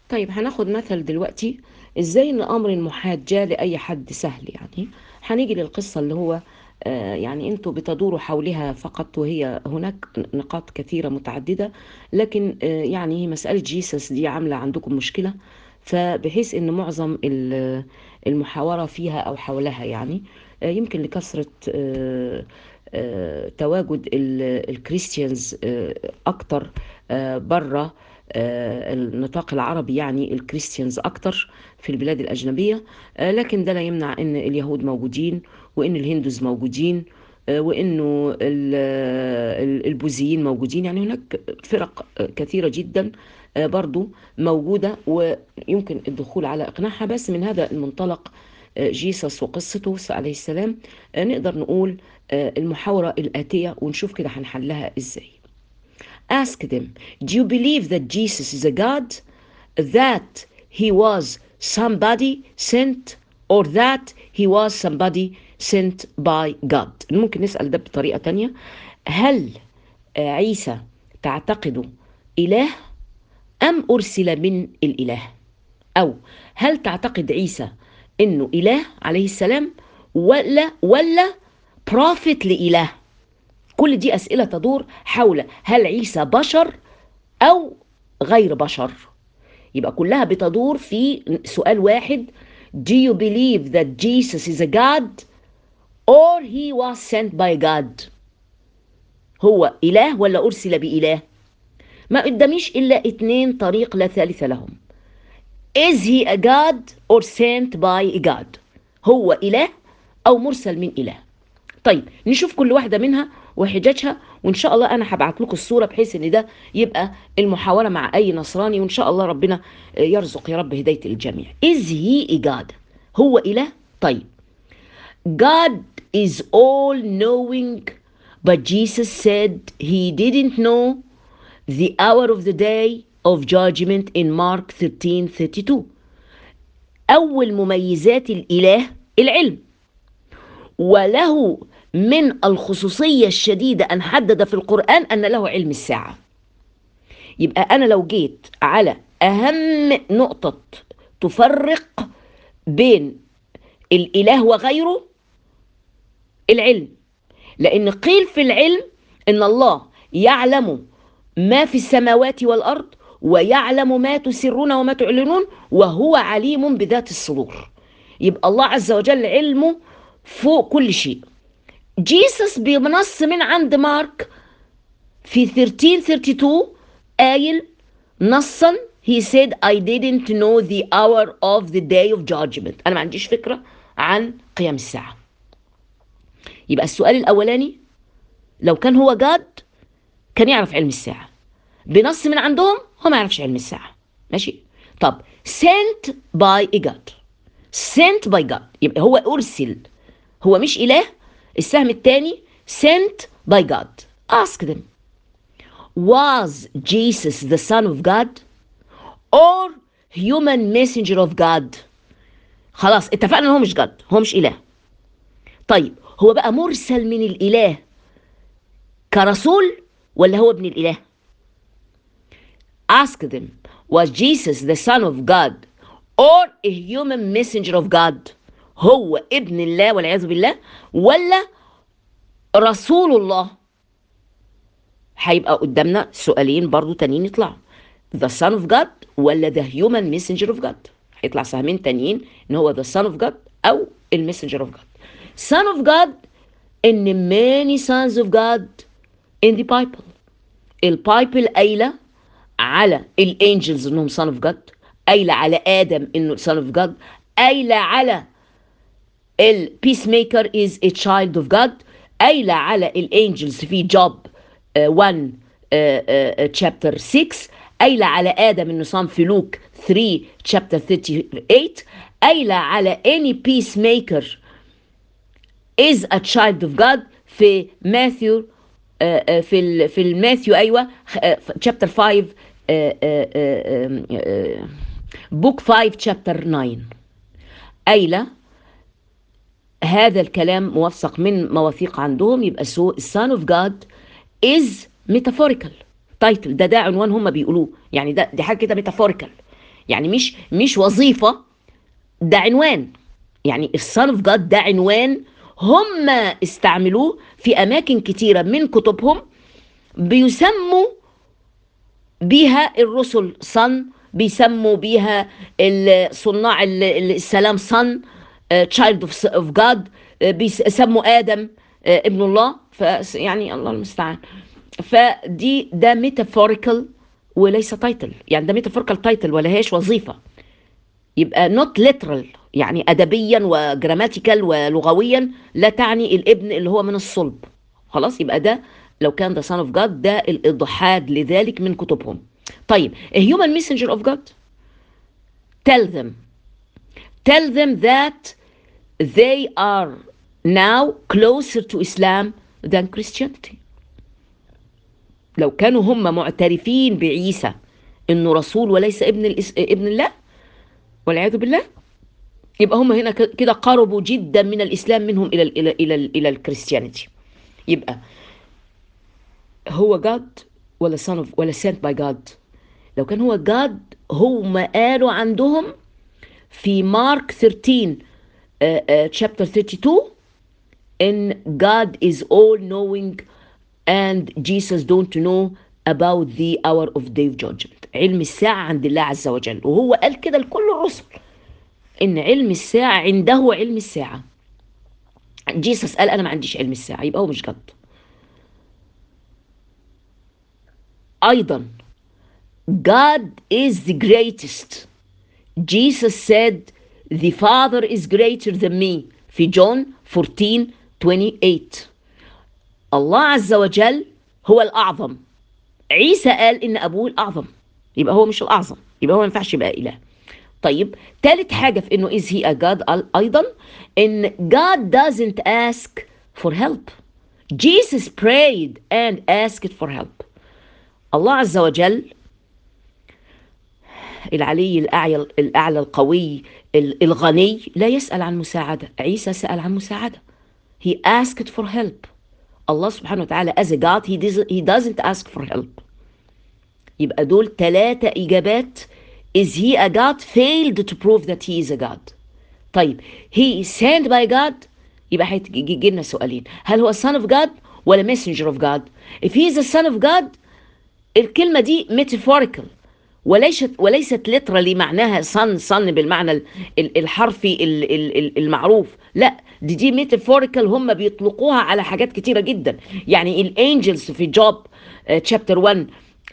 طيب هناخد مثل دلوقتي ازاي ان امر المحاد جاء لاي حد سهل يعني هنيجي للقصه اللي هو آه، يعني انتوا بتدوروا حولها فقط وهي هناك نقاط كثيره متعدده لكن آه، يعني مساله جيسس دي عامله عندكم مشكله فبحيث ان معظم ال- المحاوره فيها او حولها يعني آه، يمكن لكثره آه، آه، تواجد ال- الكريستيانز آه، اكتر بره النطاق العربي يعني الكريستيانز اكتر في البلاد الاجنبيه آه، لكن ده لا يمنع ان اليهود موجودين وان الهندوز موجودين آه، وانه ال- ال- البوذيين موجودين يعني هناك فرق آه، كثيره جدا آه، برضو موجوده ويمكن الدخول على اقناعها بس من هذا المنطلق آه، جيسس وقصته عليه السلام آه، نقدر نقول آه، المحاورة الآتية ونشوف كده هنحلها ازاي Ask them, do you believe that Jesus is a God? That he was somebody sent or that he was somebody sent by God ممكن نسأل ده بطريقة تانية هل آه، عيسى تعتقده إله أم أرسل من الإله أو هل تعتقد عيسى إنه إله عليه السلام ولا ولا بروفيت لإله كل دي أسئلة تدور حول هل عيسى بشر أو غير بشر يبقى كلها بتدور في سؤال واحد Do you believe that Jesus is a God or he was sent by God هو إله ولا أرسل بإله ما قداميش إلا اتنين طريق لا ثالث لهم Is he a God or sent by God هو إله أو مرسل من إله طيب نشوف كل واحدة منها وحجاجها وإن شاء الله أنا هبعت لكم الصورة بحيث إن ده يبقى المحاورة مع أي نصراني وإن شاء الله ربنا يرزق يا رب هداية الجميع Is he a God هو إله طيب God is all knowing but Jesus said he didn't know the hour of the day of judgment in Mark 13:32 أول مميزات الإله العلم وله من الخصوصية الشديدة أن حدد في القرآن أن له علم الساعة يبقى أنا لو جيت على أهم نقطة تفرق بين الإله وغيره العلم لأن قيل في العلم إن الله يعلم ما في السماوات والأرض ويعلم ما تسرون وما تعلنون وهو عليم بذات الصدور يبقى الله عز وجل علمه فوق كل شيء جيسس بنص من عند مارك في 1332 قايل نصا he said I didn't know the hour of the day of judgment أنا ما عنديش فكرة عن قيام الساعة يبقى السؤال الأولاني لو كان هو جاد كان يعرف علم الساعة بنص من عندهم هو ما يعرفش علم الساعة ماشي طب sent by a God sent by God يبقى هو أرسل هو مش إله السهم الثاني sent by God ask them was Jesus the son of God or human messenger of God خلاص اتفقنا ان هو مش جاد هو مش اله طيب هو بقى مرسل من الاله كرسول ولا هو ابن الاله ask them was Jesus the son of God or a human messenger of God هو ابن الله والعياذ بالله ولا رسول الله هيبقى قدامنا سؤالين برضو تانيين يطلعوا the son of God ولا the human messenger of God هيطلع سهمين تانيين ان هو the son of God او المسنجر of God son of God ان many sons of God in the Bible البايبل قايله على الانجلز انهم son of God قايله على ادم انه son of God قايله على البيس ميكر از a child of God قايله على الانجلز في جوب 1 chapter 6 قايله على ادم انه صام في لوك 3 chapter 38 قايله على any peacemaker is a child of God في ماثيو في ال في الماثيو ايوه chapter 5 book 5 chapter 9 قايله هذا الكلام موثق من مواثيق عندهم يبقى سو السان اوف جاد از ميتافوريكال تايتل ده ده عنوان هم بيقولوه يعني ده دي حاجه كده ميتافوريكال يعني مش مش وظيفة ده عنوان يعني الصن اوف جاد ده عنوان هم استعملوه في أماكن كتيرة من كتبهم بيسموا بيها الرسل صن بيسموا بيها ال- صناع ال- ال- السلام صن تشايلد اوف جاد بيسموا ادم آه، ابن الله ف يعني الله المستعان فدي ده ميتافوريكال وليس تايتل يعني ده ميتافوريكال تايتل ولا هيش وظيفه يبقى نوت ليترال يعني ادبيا وجراماتيكال ولغويا لا تعني الابن اللي هو من الصلب خلاص يبقى ده لو كان ده son of God ده الاضحاد لذلك من كتبهم طيب a human messenger of God tell them tell them that they are now closer to Islam than Christianity لو كانوا هم معترفين بعيسى انه رسول وليس ابن الإس... ابن الله والعياذ بالله يبقى هم هنا ك- كده قربوا جدا من الاسلام منهم الى ال الى ال الى, ال إلى الكريستيانيتي يبقى هو جاد ولا son of ولا sent by God لو كان هو جاد هم قالوا عندهم في مارك 13 آه، آه، chapter 32 ان God is all knowing and Jesus don't know about the hour of day of judgment علم الساعة عند الله عز وجل وهو قال كده لكل الرسل ان علم الساعة عنده علم الساعة جيسس قال انا ما عنديش علم الساعة يبقى هو مش جد ايضا God is the greatest Jesus said the Father is greater than me في جون 14 28 الله عز وجل هو الأعظم عيسى قال إن أبوه الأعظم يبقى هو مش الأعظم يبقى هو ما ينفعش يبقى إله طيب تالت حاجة في إنه is he a God أيضا إن God doesn't ask for help Jesus prayed and asked for help الله عز وجل العلي الأعلى الأعلى القوي ال- الغني لا يسأل عن مساعدة عيسى سأل عن مساعدة he asked for help الله سبحانه وتعالى as a God he doesn't, he doesn't ask for help يبقى دول ثلاثة إجابات is he a God failed to prove that he is a God طيب he is sent by God يبقى هيجي لنا سؤالين هل هو son of God ولا messenger of God if he is a son of God الكلمة دي metaphorical وليست وليست literally معناها صن صن بالمعنى ال- ال- الحرفي ال- ال- ال- المعروف لا دي دي ميتافوريكال هم بيطلقوها على حاجات كتيرة جدا يعني الانجلز في جوب تشابتر 1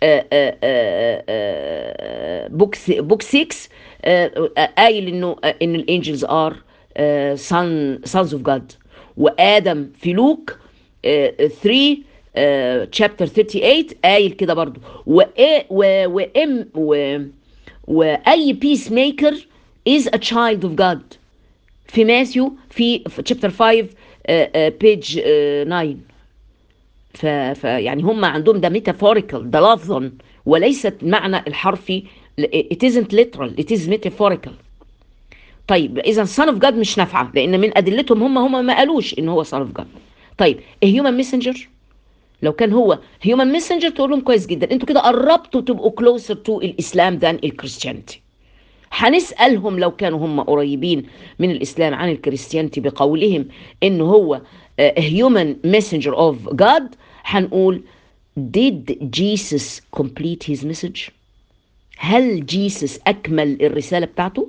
بوك بوك 6 قايل انه آه، ان الانجلز ار سان سانز اوف جاد وادم في لوك 3 تشابتر 38 قايل كده برضو وإيه- و وام و واي بيس ميكر از ا تشايلد اوف جاد في ماثيو في تشابتر 5 بيج 9 ف... ف يعني هم عندهم ده ميتافوريكال ده لفظا وليست معنى الحرفي it isn't literal it is metaphorical طيب اذا son of God مش نافعه لان من ادلتهم هم هم ما قالوش ان هو son of God طيب human messenger لو كان هو human messenger تقول لهم كويس جدا انتوا كده قربتوا تبقوا closer to الاسلام than الكريستيانيتي هنسألهم لو كانوا هم قريبين من الإسلام عن الكريستيانتي بقولهم إن هو آه، human messenger of God هنقول did Jesus complete his message هل جيسس أكمل الرسالة بتاعته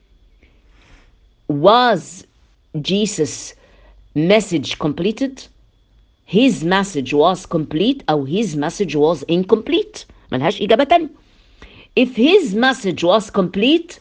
was Jesus message completed his message was complete أو his message was incomplete ملهاش إجابة تانية if his message was complete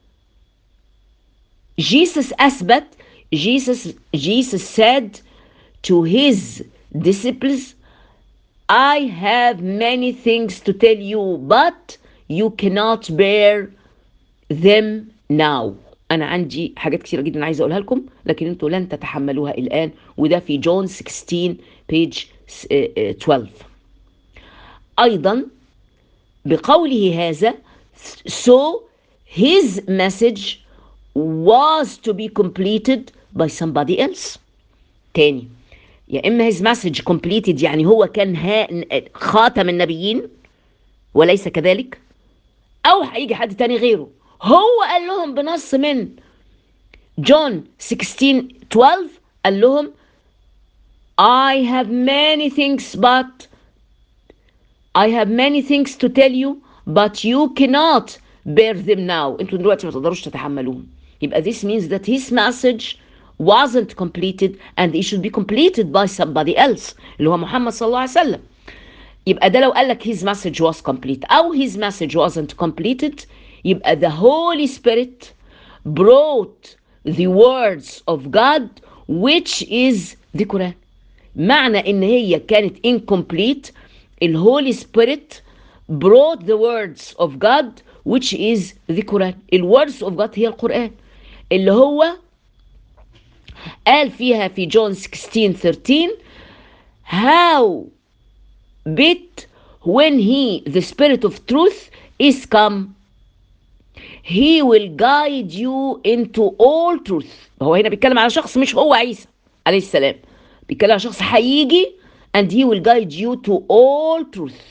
Jesus أثبت Jesus Jesus said to his disciples I have many things to tell you but you cannot bear them now أنا عندي حاجات كتيرة جدا عايزة أقولها لكم لكن أنتوا لن تتحملوها الآن وده في جون 16 page 12 أيضا بقوله هذا so his message was to be completed by somebody else تاني يا إما his message completed يعني هو كان ها خاتم النبيين وليس كذلك او هيجي حد تاني غيره هو قال لهم بنص من جون 16 12 قال لهم I have many things but I have many things to tell you but you cannot bear them now انتوا دلوقتي ما تقدروش تتحملوهم يبقى this means that his message wasn't completed and it should be completed by somebody else اللي هو محمد صلى الله عليه وسلم يبقى ده لو قال لك his message was complete أو his message wasn't completed يبقى the Holy Spirit brought the words of God which is the Quran معنى ان هي كانت incomplete الهولي Spirit brought the words of God which is the Quran ال words of God هي القرآن اللي هو قال فيها في جون 16 13 how bit when he the spirit of truth is come he will guide you into all truth هو هنا بيتكلم على شخص مش هو عيسى عليه السلام بيتكلم على شخص هيجي and he will guide you to all truth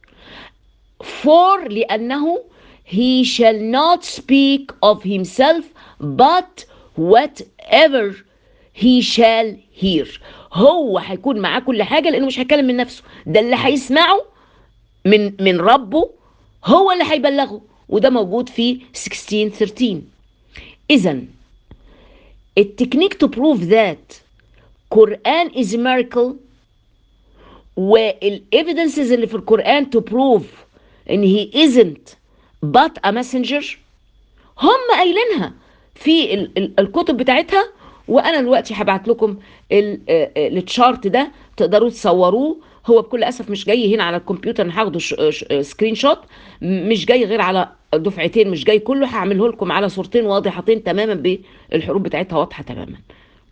for لأنه he shall not speak of himself but whatever he shall hear هو هيكون معاه كل حاجة لأنه مش هيتكلم من نفسه ده اللي هيسمعه من من ربه هو اللي هيبلغه وده موجود في 16 13 إذا التكنيك to prove that Quran is a miracle والايفيدنسز اللي في القرآن to prove ان he isn't but a messenger هم قايلينها في ال- ال- الكتب بتاعتها وانا دلوقتي هبعت لكم ال- آه، آه، التشارت ده تقدروا تصوروه هو بكل اسف مش جاي هنا على الكمبيوتر انا هاخده ش- ش- سكرين شوت م- مش جاي غير على دفعتين مش جاي كله هعمله لكم على صورتين واضحتين تماما بالحروف بتاعتها واضحه تماما